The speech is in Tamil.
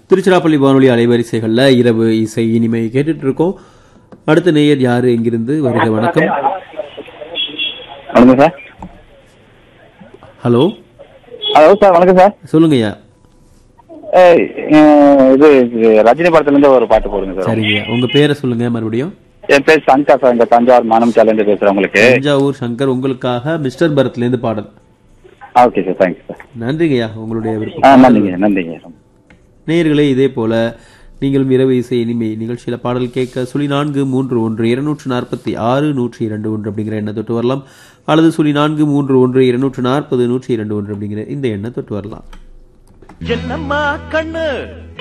திருச்சிராப்பள்ளி வானொலி அலைவரிசைகள்ல இரவு இசை இனிமை கேட்டுட்டு இருக்கோம் அடுத்த நேயர் யாரு எங்கிருந்து வருக வணக்கம் வணக்கம் சார் ஹலோ ஹலோ சார் வணக்கம் சார் சொல்லுங்கய்யா ஏய், அஹ், இது இது ரஜினி படத்துல இருந்து ஒரு பாட்டு போடுங்க சார் சரிங்கய்யா உங்க பேரை சொல்லுங்க மறுபடியும் என் பேர் சங்கர் சார் இந்த தஞ்சாவூர் மானம் சேலஞ்சு பேசுறேன் உங்களுக்கு தஞ்சாவூர் சங்கர் உங்களுக்காக மிஸ்டர் பரத்ல இருந்து பாடல் ஓகே சார் தேங்க்ஸ் சார் நன்றிங்கய்யா உங்களுடைய ஆ விருப்பம் நன்றிங்க நன்றிங்க நேயர்களே இதே போல நீங்களும் இரவு இசை இனிமை நிகழ்ச்சியில பாடல் கேட்க சுழி நான்கு மூன்று ஒன்று இருநூற்று நாற்பத்தி ஆறு நூற்றி இரண்டு ஒன்று அப்படிங்கிற எண்ணை தொட்டு வரலாம் அல்லது சுழி நான்கு மூன்று ஒன்று இருநூற்று நாற்பது நூற்றி இரண்டு ஒன்று அப்படிங்கிற இந்த எண்ணை தொட்டு வரலாம் என்னம்மா கண்ணு